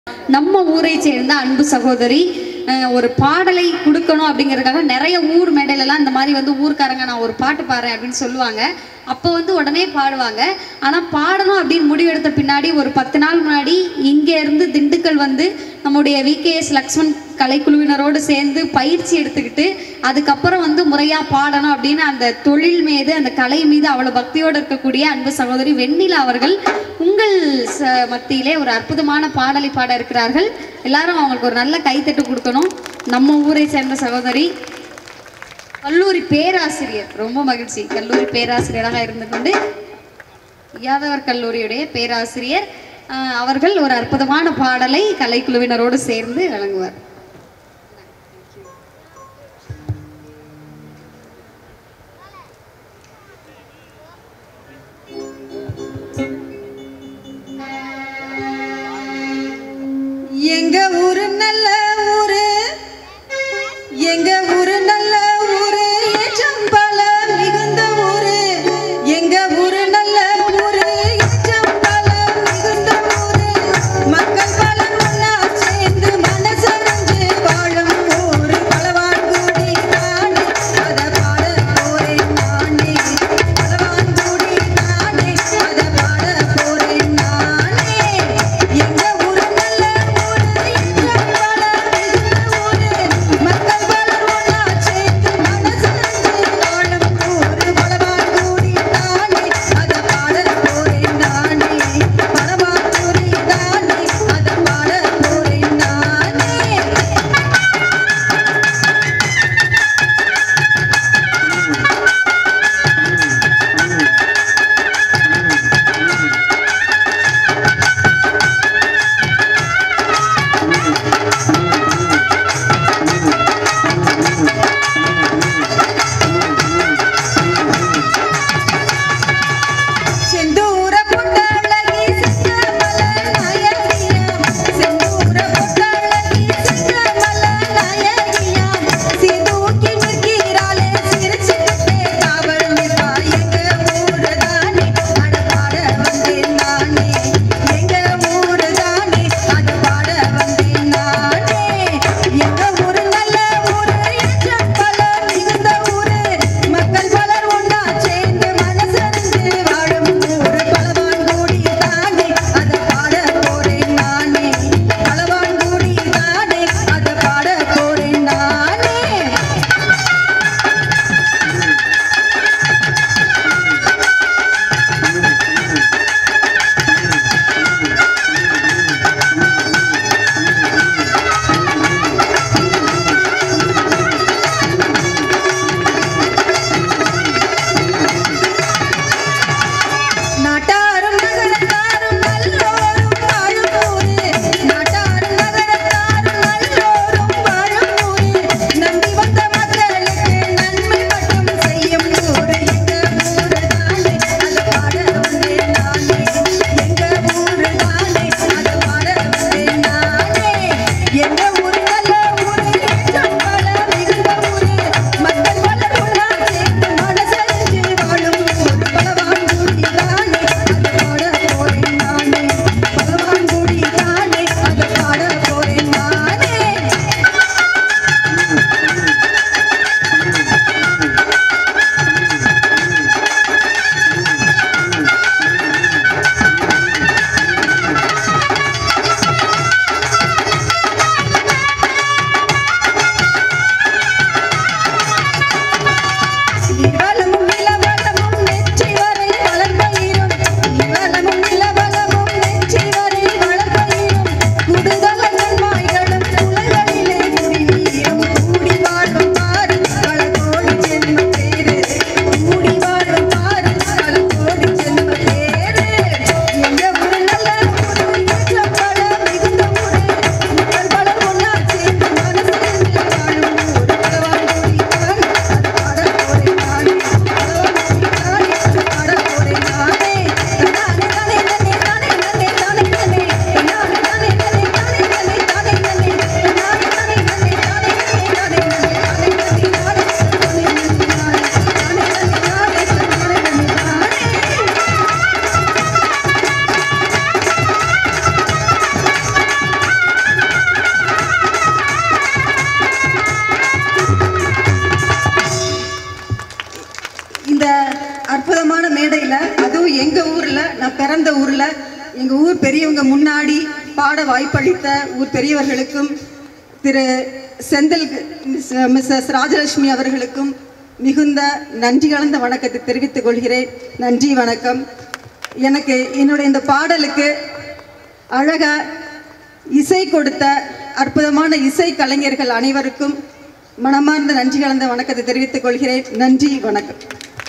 நம்ம ஊரை சேர்ந்த அன்பு சகோதரி அஹ், ஒரு பாடலை கொடுக்கணும் அப்படிங்கிறதுக்காக நிறைய ஊர் மேடையிலலாம் இந்த மாதிரி வந்து ஊர்க்காரங்க நான் ஒரு பாட்டு பாடுறேன் அப்படின்னு சொல்லுவாங்க அப்போ வந்து உடனே பாடுவாங்க ஆனால் பாடணும் அப்படின்னு முடிவெடுத்த பின்னாடி ஒரு பத்து நாள் முன்னாடி இங்கே இருந்து திண்டுக்கல் வந்து நம்முடைய விகேஎஸ் லக்ஷ்மண் கலைக்குழுவினரோடு சேர்ந்து பயிற்சி எடுத்துக்கிட்டு அதுக்கப்புறம் வந்து முறையாக பாடணும் அப்படின்னு அந்த தொழில் மீது அந்த கலை மீது அவ்வளோ பக்தியோடு இருக்கக்கூடிய அன்பு சகோதரி வெண்ணிலா அவர்கள் உங்கள் ச மத்தியிலே ஒரு அற்புதமான பாடலை பாட இருக்கிறார்கள் எல்லாரும் அவங்களுக்கு ஒரு நல்ல கைத்தட்டு கொடுக்கணும் நம்ம ஊரை சேர்ந்த சகோதரி கல்லூரி பேராசிரியர் ரொம்ப மகிழ்ச்சி கல்லூரி பேராசிரியராக இருந்து கொண்டு யாதவர் கல்லூரியுடைய பேராசிரியர் ஆஹ், அவர்கள் ஒரு அற்புதமான பாடலை கலைக்குழுவினரோடு சேர்ந்து வழங்குவார் எங்க ஊரு நல்ல ஊரு எங்க ஊரு நல்ல ஊரு ஏற்றம் பல மிகுந்த ஊரு எங்க ஊரு நல்ல ஊரு ஏற்றம் பல மிகுந்த ஊரு மக்கள் பலர் ஒண்ணா சேர்ந்து மனசறிஞ்சு வாழும் ஊரு பலவான்குடி நாடு அத பாட போறேன் நானே பலவான்குடி நானே அத பாட போறேன் நானே எங்க ஊரு நல்ல ஊரு ஏற்றம் பல அற்புதமான மேடையில் அதுவும் எங்கள் ஊரில் நான் பிறந்த ஊரில் எங்கள் ஊர் பெரியவங்க முன்னாடி பாட வாய்ப்பளித்த ஊர் பெரியவர்களுக்கும் திரு செந்தில் மிஸ் மிஸ்ஸஸ் ராஜலட்சுமி அவர்களுக்கும் மிகுந்த நன்றி கலந்த வணக்கத்தை தெரிவித்துக் கொள்கிறேன் நன்றி வணக்கம் எனக்கு என்னுடைய இந்த பாடலுக்கு அழகா இசை கொடுத்த அற்புதமான இசை கலைஞர்கள் அனைவருக்கும் மனமார்ந்த நன்றி கலந்த வணக்கத்தை தெரிவித்துக் கொள்கிறேன் நன்றி வணக்கம்